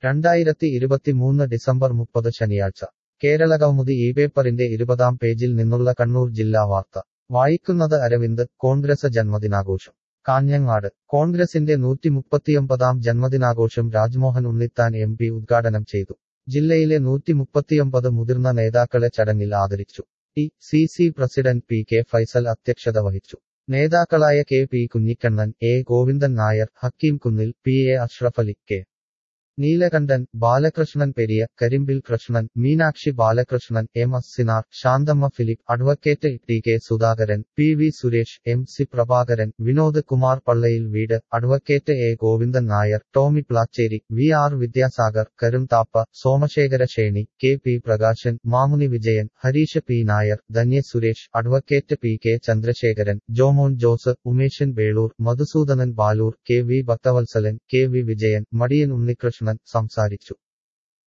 രണ്ടായിരത്തി ഇരുപത്തിമൂന്ന് ഡിസംബർ മുപ്പത് ശനിയാഴ്ച കേരളകൗമുദി ഈ പേപ്പറിന്റെ ഇരുപതാം പേജിൽ നിന്നുള്ള കണ്ണൂർ ജില്ലാ വാർത്ത വായിക്കുന്നത് അരവിന്ദ് കോൺഗ്രസ് ജന്മദിനാഘോഷം കാഞ്ഞങ്ങാട് കോൺഗ്രസിന്റെ നൂറ്റിമുപ്പത്തിയൊമ്പതാം ജന്മദിനാഘോഷം രാജ്മോഹൻ ഉണ്ണിത്താൻ എം പി ഉദ്ഘാടനം ചെയ്തു ജില്ലയിലെ നൂറ്റിമുപ്പത്തിയൊമ്പത് മുതിർന്ന നേതാക്കളെ ചടങ്ങിൽ ആദരിച്ചു T C C president P K Faisal അധ്യക്ഷത വഹിച്ചു നേതാക്കളായ K P Kunhikannan A Govindan Nair Hakkim Kunnil P A Ashrafali K Neelakantan Balakrishnan Periya Karimbil Krishnan Meenakshi Balakrishnan M S Sinar Shanthamma Philip advocate T K Sudhakaran P V Suresh M C Prabhakaran Vinod Kumar Pallayil Veedu advocate A Govindan Nair Tomy Placheri V R Vidyasagar Karumthappa Somashekhara Sheni K P Prakashan Mamuni Vijayan Harish P Nair Dhanya Suresh advocate P K Chandrasekharan Jomon Jose Umeshan Belur Madhusoodanan Baloor K V Bhakthavatsalan K V Vijayan Madiyan Unnikrishnan സംസാരിച്ചു